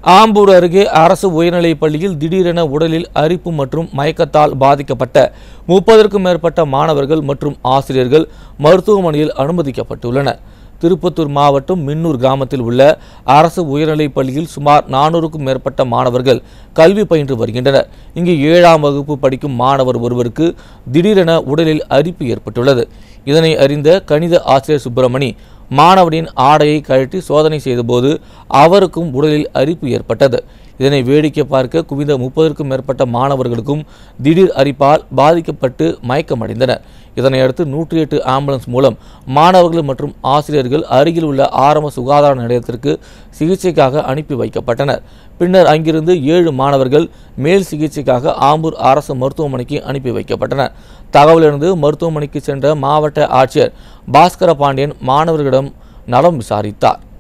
ஆம்பூர் அருகே அரசு உயர்நிலைப் பள்ளியில் திடீரென உடலில் அரிப்பு மற்றும் மயக்கத்தால் பாதிக்கப்பட்ட முப்பதற்கும் மேற்பட்ட மாணவர்கள் மற்றும் ஆசிரியர்கள் மருத்துவமனையில் அனுமதிக்கப்பட்டுள்ளனர் திருப்பத்தூர் மாவட்டம் மின்னூர் கிராமத்தில் உள்ள அரசு உயர்நிலைப் பள்ளியில் சுமார் நானூறுக்கும் மேற்பட்ட மாணவர்கள் கல்வி பயின்று வருகின்றனர் இங்கு ஏழாம் வகுப்பு படிக்கும் மாணவர் ஒருவருக்கு திடீரென உடலில் அரிப்பு ஏற்பட்டுள்ளது இதனை அறிந்த கணித ஆசிரியர் சுப்பிரமணி மாணவனின் ஆடையை கழட்டி சோதனை செய்தபோது அவருக்கும் உடலில் அரிப்பு ஏற்பட்டது இதனை வேடிக்கை பார்க்க குவிந்த முப்பதற்கும் மேற்பட்ட மாணவர்களுக்கும் திடீர் அரிப்பால் பாதிக்கப்பட்டு மயக்கமடைந்தனர் இதனையடுத்து நூற்றி எட்டு ஆம்புலன்ஸ் மூலம் மாணவர்கள் மற்றும் ஆசிரியர்கள் அருகில் உள்ள ஆரம்ப சுகாதார நிலையத்திற்கு சிகிச்சைக்காக அனுப்பி வைக்கப்பட்டனர் பின்னர் அங்கிருந்து ஏழு மாணவர்கள் மேல் சிகிச்சைக்காக ஆம்பூர் அரசு மருத்துவமனைக்கு அனுப்பி வைக்கப்பட்டனர் தகவலிருந்து மருத்துவமனைக்கு சென்ற மாவட்ட ஆட்சியர் பாஸ்கர பாண்டியன் மாணவர்களிடம் நலம் விசாரித்தார்